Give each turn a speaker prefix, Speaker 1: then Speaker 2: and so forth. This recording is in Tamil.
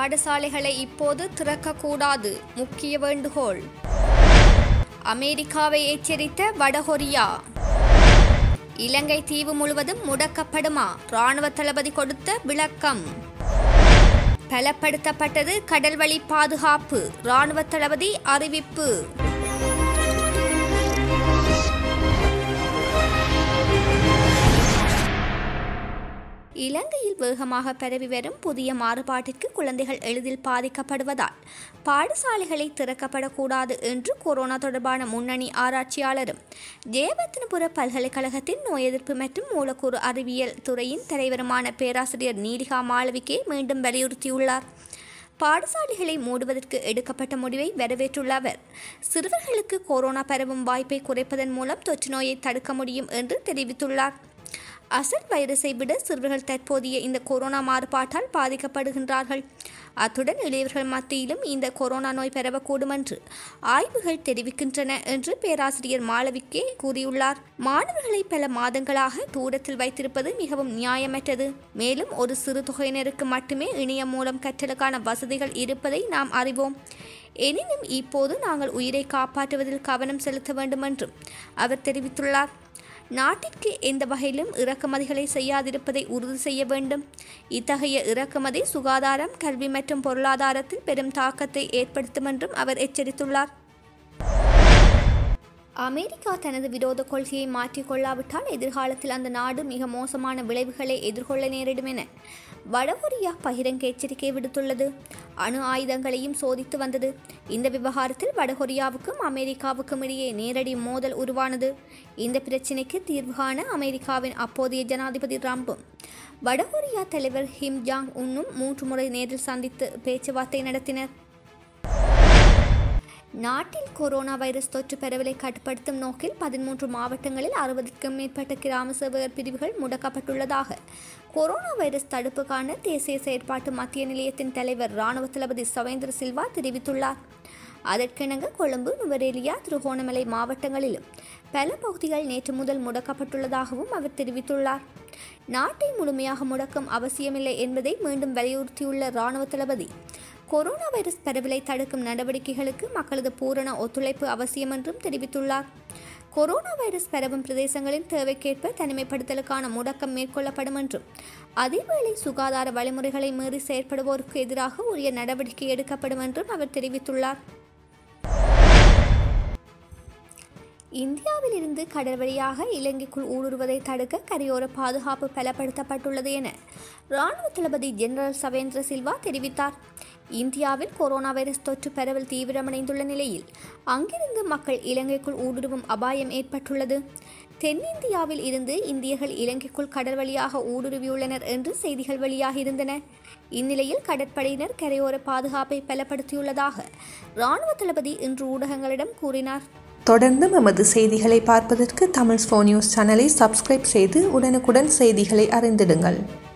Speaker 1: பாடசாலைகளை இப்போது திறக்கக்கூடாது முக்கிய வேண்டுகோள் அமெரிக்காவை எச்சரித்த வடகொரியா இலங்கை தீவு முழுவதும் முடக்கப்படுமா ராணுவ தளபதி கொடுத்த விளக்கம் பலப்படுத்தப்பட்டது கடல்வழி பாதுகாப்பு ராணுவ தளபதி அறிவிப்பு இலங்கையில் வேகமாக பரவி வரும் புதிய மாறுபாட்டிற்கு குழந்தைகள் எளிதில் பாதிக்கப்படுவதால் பாடசாலைகளை திறக்கப்படக்கூடாது என்று கொரோனா தொடர்பான முன்னணி ஆராய்ச்சியாளரும் ஜெயவர்த்தனபுர பல்கலைக்கழகத்தின் நோய் எதிர்ப்பு மற்றும் மூலக்கூறு அறிவியல் துறையின் தலைவருமான பேராசிரியர் நீலிகா மாளவிகே மீண்டும் வலியுறுத்தியுள்ளார் பாடசாலைகளை மூடுவதற்கு எடுக்கப்பட்ட முடிவை வரவேற்றுள்ள அவர் சிறுவர்களுக்கு கொரோனா பரவும் வாய்ப்பை குறைப்பதன் மூலம் தொற்று நோயை தடுக்க முடியும் என்று தெரிவித்துள்ளார் அசல் வைரஸை விட சிறுவர்கள் தற்போதைய இந்த கொரோனா மாறுபாட்டால் பாதிக்கப்படுகின்றார்கள் அத்துடன் இளையவர்கள் மத்தியிலும் இந்த கொரோனா நோய் பரவக்கூடும் என்று ஆய்வுகள் தெரிவிக்கின்றன என்று பேராசிரியர் மாளவிக்கே கூறியுள்ளார் மாணவர்களை பல மாதங்களாக தூரத்தில் வைத்திருப்பது மிகவும் நியாயமற்றது மேலும் ஒரு சிறு தொகையினருக்கு மட்டுமே இணையம் மூலம் கற்றலுக்கான வசதிகள் இருப்பதை நாம் அறிவோம் எனினும் இப்போது நாங்கள் உயிரை காப்பாற்றுவதில் கவனம் செலுத்த வேண்டும் என்றும் அவர் தெரிவித்துள்ளார் நாட்டிற்கு எந்த வகையிலும் இறக்குமதிகளை செய்யாதிருப்பதை உறுதி செய்ய வேண்டும் இத்தகைய இறக்குமதி சுகாதாரம் கல்வி மற்றும் பொருளாதாரத்தில் பெரும் தாக்கத்தை ஏற்படுத்தும் என்றும் அவர் எச்சரித்துள்ளார் அமெரிக்கா தனது விரோத கொள்கையை மாற்றிக்கொள்ளாவிட்டால் எதிர்காலத்தில் அந்த நாடு மிக மோசமான விளைவுகளை எதிர்கொள்ள நேரிடும் என வடகொரியா பகிரங்க எச்சரிக்கை விடுத்துள்ளது அணு ஆயுதங்களையும் சோதித்து வந்தது இந்த விவகாரத்தில் வடகொரியாவுக்கும் அமெரிக்காவுக்கும் இடையே நேரடி மோதல் உருவானது இந்த பிரச்சினைக்கு தீர்வு காண அமெரிக்காவின் அப்போதைய ஜனாதிபதி ட்ரம்பும் வடகொரியா தலைவர் ஹிம் ஜாங் உன்னும் மூன்று முறை நேரில் சந்தித்து பேச்சுவார்த்தை நடத்தினர் நாட்டில் கொரோனா வைரஸ் தொற்று பரவலை கட்டுப்படுத்தும் நோக்கில் பதிமூன்று மாவட்டங்களில் அறுபதுக்கும் மேற்பட்ட கிராம சேவகர் பிரிவுகள் முடக்கப்பட்டுள்ளதாக கொரோனா வைரஸ் தடுப்புக்கான தேசிய செயற்பாட்டு மத்திய நிலையத்தின் தலைவர் ராணுவ தளபதி சவேந்திர சில்வா தெரிவித்துள்ளார் அதற்கிணங்க கொழும்பு நுவரேலியா திருகோணமலை மாவட்டங்களிலும் பல பகுதிகள் நேற்று முதல் முடக்கப்பட்டுள்ளதாகவும் அவர் தெரிவித்துள்ளார் நாட்டை முழுமையாக முடக்கும் அவசியமில்லை என்பதை மீண்டும் வலியுறுத்தியுள்ள ராணுவ தளபதி கொரோனா வைரஸ் பரவலை தடுக்கும் நடவடிக்கைகளுக்கு மக்களது பூரண ஒத்துழைப்பு அவசியம் என்றும் தெரிவித்துள்ளார் கொரோனா வைரஸ் பரவும் பிரதேசங்களின் தேவைக்கேற்ப தனிமைப்படுத்தலுக்கான முடக்கம் மேற்கொள்ளப்படும் என்றும் அதேவேளை சுகாதார வழிமுறைகளை மீறி செயற்படுவோருக்கு எதிராக உரிய நடவடிக்கை எடுக்கப்படும் என்றும் அவர் தெரிவித்துள்ளார் இந்தியாவில் இருந்து கடல் வழியாக இலங்கைக்குள் ஊடுருவதை தடுக்க கரையோர பாதுகாப்பு பலப்படுத்தப்பட்டுள்ளது என ராணுவ தளபதி ஜெனரல் சவேந்திர சில்வா தெரிவித்தார் இந்தியாவில் கொரோனா வைரஸ் தொற்று பரவல் தீவிரமடைந்துள்ள நிலையில் அங்கிருந்து மக்கள் இலங்கைக்குள் ஊடுருவும் அபாயம் ஏற்பட்டுள்ளது தென்னிந்தியாவில் இருந்து இந்தியர்கள் இலங்கைக்குள் கடல் வழியாக ஊடுருவியுள்ளனர் என்று செய்திகள் வெளியாகியிருந்தன இந்நிலையில் கடற்படையினர் கரையோர பாதுகாப்பை பலப்படுத்தியுள்ளதாக ராணுவ தளபதி இன்று ஊடகங்களிடம் கூறினார்
Speaker 2: தொடர்ந்து எமது செய்திகளை பார்ப்பதற்கு தமிழ் ஸ்போ நியூஸ் சேனலை சப்ஸ்கிரைப் செய்து உடனுக்குடன் செய்திகளை அறிந்திடுங்கள்